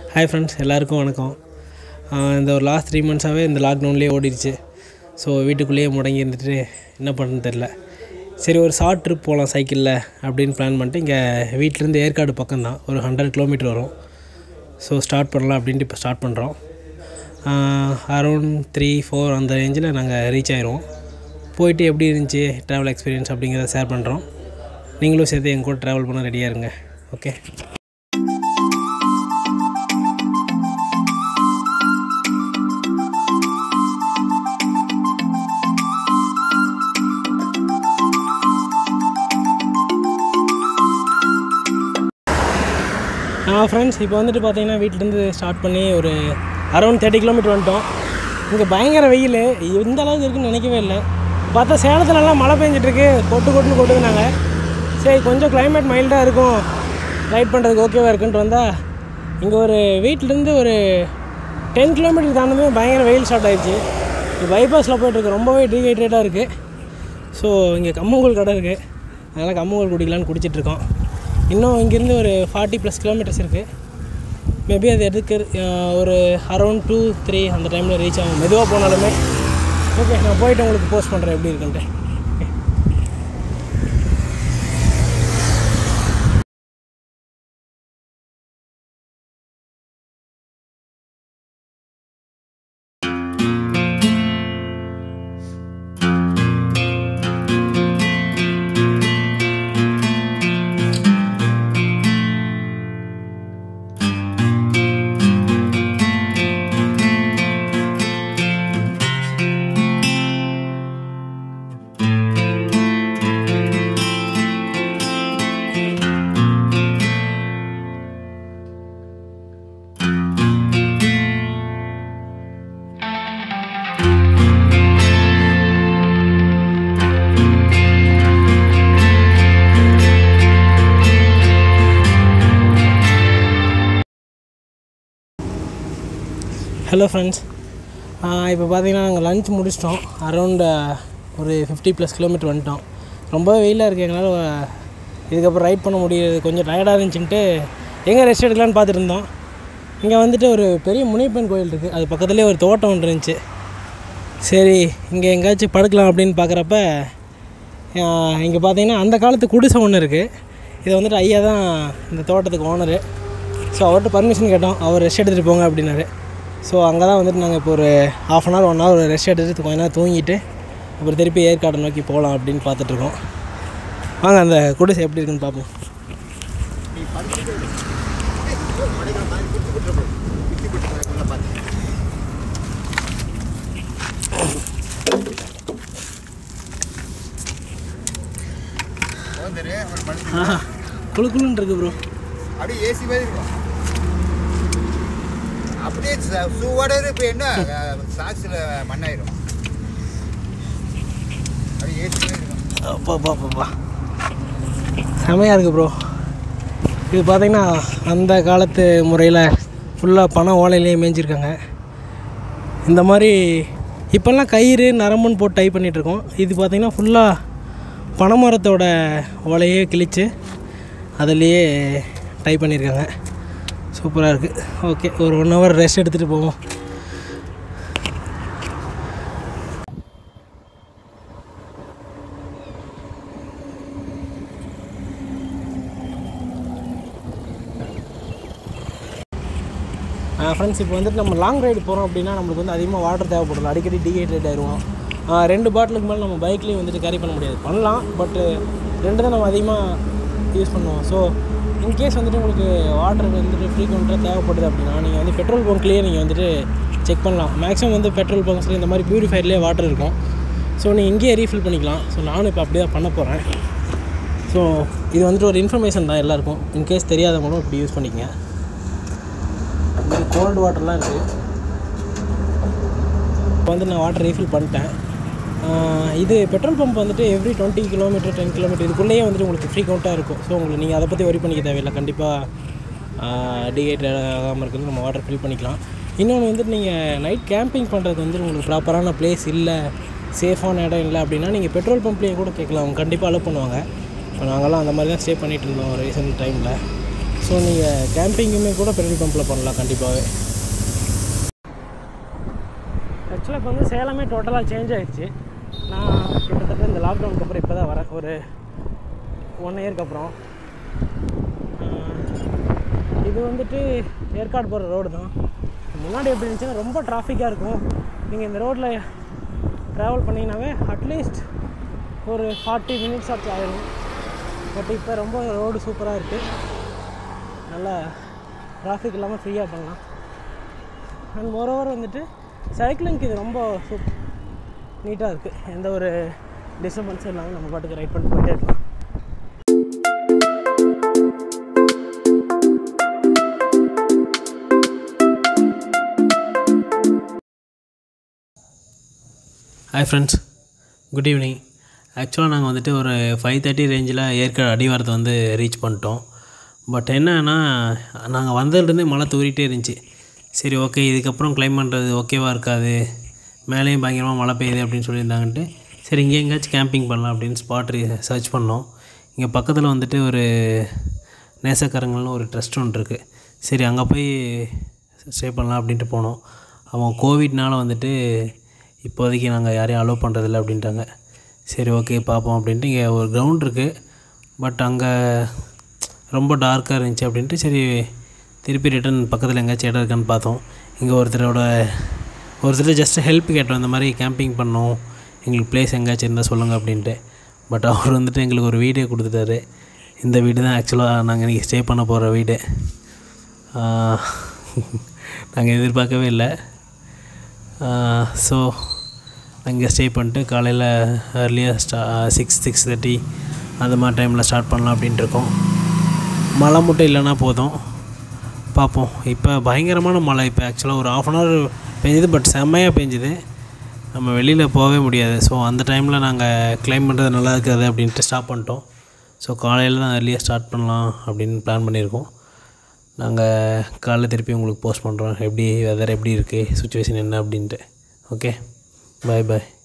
hi friends எல்லாருக்கும் வணக்கம் ஆஹ் இந்த ஒரு லாஸ்ட் த்ரீ மந்த்ஸாகவே இந்த லாக்டவுன்லேயே ஓடிடுச்சு ஸோ வீட்டுக்குள்ளேயே முடங்கி இருந்துட்டு என்ன பண்ணுன்னு தெரில சரி ஒரு ஷார்ட் ட்ரிப் போகலாம் சைக்கிளில் அப்படின்னு பிளான் பண்ணிட்டு இங்கே வீட்டிலேருந்து ஏற்காடு பக்கம் தான் ஒரு ஹண்ட்ரட் கிலோமீட்டர் வரும் ஸோ ஸ்டார்ட் பண்ணலாம் அப்படின்ட்டு இப்போ ஸ்டார்ட் பண்ணுறோம் அரௌண்ட் த்ரீ ஃபோர் அந்த ரேஞ்சில் நாங்கள் ரீச் ஆயிடுவோம் போயிட்டு எப்படி இருந்துச்சு ட்ராவல் எக்ஸ்பீரியன்ஸ் அப்படிங்கிறத ஷேர் பண்ணுறோம் நீங்களும் சேர்த்து எங்கள் கூட ட்ராவல் பண்ண ரெடியாக இருங்க ஓகே ஃப்ரெண்ட்ஸ் இப்போ வந்துட்டு பார்த்தீங்கன்னா வீட்டிலேருந்து ஸ்டார்ட் பண்ணி ஒரு அரௌண்ட் தேர்ட்டி கிலோமீட்டர் வந்துட்டோம் இங்கே பயங்கர வெயில் இந்த அளவுக்கு இருக்குன்னு நினைக்கவே இல்லை பார்த்தா சேலத்துலலாம் மழை பெஞ்சிட்ருக்கு கொட்டு கொட்டுன்னு கொட்டுதுனாங்க சரி கொஞ்சம் கிளைமேட் மைல்டாக இருக்கும் ரைட் பண்ணுறதுக்கு ஓகேவாக இருக்குன்ட்டு வந்தால் இங்கே ஒரு வீட்டிலேருந்து ஒரு டென் கிலோமீட்டர் தாண்டமே பயங்கர வெயில் ஸ்டார்ட் ஆயிடுச்சு இது பைபாஸில் போயிட்டுருக்கு ரொம்பவே டீஹைட்ரேட்டாக இருக்குது ஸோ இங்கே கம்மங்கூழ் கடை இருக்குது அதனால் கம்மங்கூழ் குடிக்கலான்னு குடிச்சிட்ருக்கோம் இன்னும் இங்கேருந்து ஒரு ஃபார்ட்டி ப்ளஸ் கிலோமீட்டர்ஸ் இருக்குது மேபி அது எடுக்க ஒரு அரௌண்ட் டூ த்ரீ அந்த டைமில் ரீச் ஆகும் மெதுவாக போனாலுமே ஓகே நான் போயிட்டு உங்களுக்கு போஸ்ட் பண்ணுறேன் எப்படி இருக்குன்ட்டு ஹலோ ஃப்ரெண்ட்ஸ் இப்போ பார்த்தீங்கன்னா நாங்கள் லஞ்ச் முடிச்சிட்டோம் அரௌண்ட் ஒரு ஃபிஃப்டி ப்ளஸ் கிலோமீட்டர் வந்துட்டோம் ரொம்ப வெயிலாக இருக்குது எங்களால் இதுக்கப்புறம் ரைட் பண்ண முடியாது கொஞ்சம் டயர்டாக இருந்துச்சுன்ட்டு எங்கே ரெஸ்ட் எடுக்கலான்னு பார்த்துட்டு இருந்தோம் இங்கே வந்துட்டு ஒரு பெரிய முனியப்பன் கோயில் இருக்குது அது பக்கத்துலேயே ஒரு தோட்டம் ஒன்று இருந்துச்சு சரி இங்கே எங்கேயாச்சும் படுக்கலாம் அப்படின்னு பார்க்குறப்ப இங்கே பார்த்தீங்கன்னா அந்த காலத்து குடிசை ஒன்று இருக்குது இது வந்துட்டு ஐயா தான் இந்த தோட்டத்துக்கு ஓனரு ஸோ அவர்கிட்ட பர்மிஷன் கேட்டோம் அவர் ரெஸ்ட் எடுத்துகிட்டு போங்க அப்படின்னாரு ஸோ அங்கே தான் வந்துட்டு நாங்கள் இப்போ ஒரு half an hour one hour rest எடுத்துகிட்டு கொஞ்ச நேரம் தூங்கிட்டு அப்புறம் திருப்பி ஏற்காடை நோக்கி போகலாம் அப்படின்னு பார்த்துட்ருக்கோம் வாங்க அந்த குடிசை எப்படி இருக்குன்னு பார்ப்போம் வந்துரு அப்புறம் படுத்து ஆஹா குளு குளுன்னு இருக்கு ப்ரோ அப்படியே ஏசி மாதிரி இருக்கும் அப்படியே ச- சூவோட இப்போ என்ன சாக்ஸில் மண்ணாயிரும் அப்படியே ஏசி மாதிரி இருக்கும் அப்பா அப்பா அப்பா செமையாக இருக்குது ப்ரோ இது பார்த்தீங்கன்னா அந்த காலத்து முறையில் ஃபுல்லாக பனை ஓலையிலேயே மேய்ஞ்சிருக்காங்க இந்த மாதிரி இப்போல்லாம் கயிறு நரம்புன்னு போட்டு டைப் பண்ணிகிட்ருக்கோம் இது பார்த்திங்கன்னா ஃபுல்லாக பனைமரத்தோட ஓலையே கிழித்து அதுலேயே டைப் பண்ணியிருக்காங்க சூப்பராக இருக்குது ஓகே ஒரு ஒன் ஹவர் ரெஸ்ட் எடுத்துகிட்டு போவோம் ஃப்ரெண்ட்ஸ் இப்போ வந்துட்டு நம்ம லாங் ரைடு போகிறோம் அப்படின்னா நம்மளுக்கு வந்து அதிகமாக வாட்டர் தேவைப்படல அடிக்கடி டீஹைட்ரேட் ஆயிடுவோம் ஆஹ் ரெண்டு பாட்டிலுக்கு மேலே நம்ம பைக்லேயும் வந்துட்டு கேரி பண்ண முடியாது பண்ணலாம் பட்டு ரெண்டு தான் நம்ம அதிகமாக யூஸ் பண்ணுவோம் ஸோ இன்கேஸ் வந்துட்டு உங்களுக்கு வாட்டர் வந்துட்டு ஃப்ரீக்வெண்ட்டாக தேவைப்படுது அப்படின்னா நீங்கள் வந்து பெட்ரோல் பங்க்லேயே நீங்கள் வந்துட்டு செக் பண்ணலாம் மேக்ஸிமம் வந்து பெட்ரோல் பங்க்ஸில் இந்த மாதிரி பியூரிஃபைர்லேயே வாட்டர் இருக்கும் ஸோ நீங்கள் இங்கேயே ரீஃபில் பண்ணிக்கலாம் ஸோ நானும் இப்போ அப்படியே தான் பண்ண போகிறேன் ஸோ இது வந்துட்டு ஒரு இன்ஃபர்மேஷன் தான் எல்லாருக்கும் இன்கேஸ் தெரியாதவங்களும் இப்படி யூஸ் பண்ணிக்கங்க இது கோல்டு வாட்டர்லாம் இருக்குது இப்போ வந்து நான் வாட்டர் ரீஃபில் பண்ணிட்டேன் ஆஹ் இது பெட்ரோல் பம்ப் வந்துட்டு every twenty kilometre ten kilometre இதுக்குள்ளேயே வந்துட்டு உங்களுக்கு ஃப்ரீ கவுண்ட்டாக இருக்கும் ஸோ உங்களுக்கு நீங்கள் அதை பற்றி ஒரி பண்ணிக்க தேவையில்லை கண்டிப்பாக டீஹைட்ரேட் ஆகாமல் இருக்கிறது நம்ம வாட்டர் ஃபில் பண்ணிக்கலாம் இன்னொன்று வந்துட்டு நீங்கள் நைட் கேம்பிங் பண்ணுறது வந்து உங்களுக்கு ப்ராப்பரான பிளேஸ் இல்லை சேஃபான இடம் இல்லை அப்படின்னா நீங்கள் பெட்ரோல் பம்ப்லேயே கூட கேட்கலாம் அவங்க கண்டிப்பாக அலோவ் பண்ணுவாங்க இப்போ நாங்கள்லாம் அந்த மாதிரி தான் ஸ்டே பண்ணிகிட்டு இருந்தோம் ரீசெண்ட் டைமில் ஸோ நீங்கள் கேம்பிங்குமே கூட பெட்ரோல் பம்பில் பண்ணலாம் கண்டிப்பாகவே ஆக்சுவலாக இப்போ வந்து சேலமே டோட்டலாக சேஞ்ச் ஆகிடுச்சு நான் கிட்டத்தட்ட இந்த லாக்டவுனுக்கு அப்புறம் இப்போ தான் வரேன் ஒரு ஒன் இயர்க்கு அப்புறம் ஆஹ், இது வந்துட்டு ஏற்காடு போகிற ரோடு தான் முன்னாடி எப்படி இருந்துச்சுன்னா ரொம்ப டிராஃபிக்காக இருக்கும் நீங்கள் இந்த ரோட்டில் ட்ராவல் பண்ணிங்கனாவே அட்லீஸ்ட் ஒரு ஃபார்ட்டி மினிட்ஸ் ஆச்சு ஆயிடும் பட் இப்போ ரொம்ப ரோடு சூப்பராக இருக்குது நல்லா டிராஃபிக் இல்லாமல் ஃப்ரீயாக பண்ணலாம் அண்ட் மோரோவர் வந்துட்டு சைக்கிளிங்க்கு இது ரொம்ப சூப் நீட்டாக இருக்குது எந்த ஒரு டிஸ்டர்பன்ஸும் இல்லாமல் நம்ம பாட்டுக்கு ரைட் பண்ணிட்டு போயிட்டே இருக்கலாம் ஹாய் ஃப்ரெண்ட்ஸ் குட் ஈவினிங் ஆக்சுவலாக நாங்கள் வந்துட்டு ஒரு ஃபைவ் தேர்ட்டி ரேஞ்சில் ஏற்காடு அடிவாரத்தை வந்து ரீச் பண்ணிட்டோம் பட் என்னன்னா நாங்கள் வந்ததுலேருந்தே மழை தூரிட்டே இருந்துச்சு சரி ஓகே இதுக்கப்புறம் கிளைம் பண்ணுறது ஓகேவாக இருக்காது மேலேயும் பயங்கரமாக மழை பெய்யுது அப்படின்னு சொல்லியிருந்தாங்கன்ட்டு சரி இங்கே எங்கேயாச்சும் கேம்பிங் பண்ணலாம் அப்படின்னு ஸ்பாட் சர்ச் பண்ணோம் இங்கே பக்கத்தில் வந்துட்டு ஒரு நேசக்கரங்கள்னு ஒரு ட்ரஸ்ட் ஒன்று இருக்குது சரி அங்கே போய் ஸ்டே பண்ணலாம் அப்படின்ட்டு போனோம் அவன் கோவிட்னால வந்துட்டு இப்போதைக்கு நாங்கள் யாரையும் அலோவ் பண்ணுறதில்ல அப்படின்ட்டாங்க சரி ஓகே பார்ப்போம் அப்படின்ட்டு இங்கே ஒரு கிரவுண்ட் இருக்குது பட் அங்கே ரொம்ப டார்க்காக இருந்துச்சு அப்படின்ட்டு சரி திருப்பி ரிட்டன் பக்கத்தில் எங்கேயாச்சும் இடம் இருக்கான்னு பார்த்தோம் இங்கே ஒருத்தரோட ஒருத்தர் ஜஸ்ட் ஹெல்ப் கேட்டோம் இந்த மாதிரி கேம்பிங் பண்ணோம் எங்களுக்கு பிளேஸ் எங்கேயாச்சும் இருந்தால் சொல்லுங்கள் அப்படின்ட்டு பட் அவர் வந்துட்டு எங்களுக்கு ஒரு வீடே கொடுத்துட்டாரு இந்த வீடு தான் ஆக்சுவலாக நாங்கள் இன்றைக்கி ஸ்டே பண்ண போகிற வீடு நாங்கள் எதிர்பார்க்கவே இல்லை ஸோ அங்கே ஸ்டே பண்ணிட்டு காலையில் ஏர்லியாக ஸ்டா சிக்ஸ் சிக்ஸ் தேர்ட்டி அந்த மாதிரி டைமில் ஸ்டார்ட் பண்ணலாம் அப்படின்ட்டு இருக்கோம் மழை மட்டும் இல்லைன்னா போதும் பார்ப்போம் இப்போ பயங்கரமான மழை இப்போ ஆக்சுவலாக ஒரு ஆஃப் அன் ஹவர் பெஞ்சுது பட் செம்மையாக பெஞ்சுது நம்ம வெளியில் போகவே முடியாது ஸோ அந்த டைமில் நாங்கள் கிளைம் பண்ணுறது நல்லா இருக்காது அப்படின்ட்டு ஸ்டாப் பண்ணிட்டோம் ஸோ காலையில் தான் ஏர்லியாக ஸ்டார்ட் பண்ணலாம் அப்படின்னு பிளான் பண்ணியிருக்கோம் நாங்கள் காலைல திருப்பி உங்களுக்கு போஸ்ட் பண்ணுறோம் எப்படி வெதர் எப்படி இருக்குது சுச்சுவேஷன் என்ன அப்படின்ட்டு ஓகே பாய் பாய்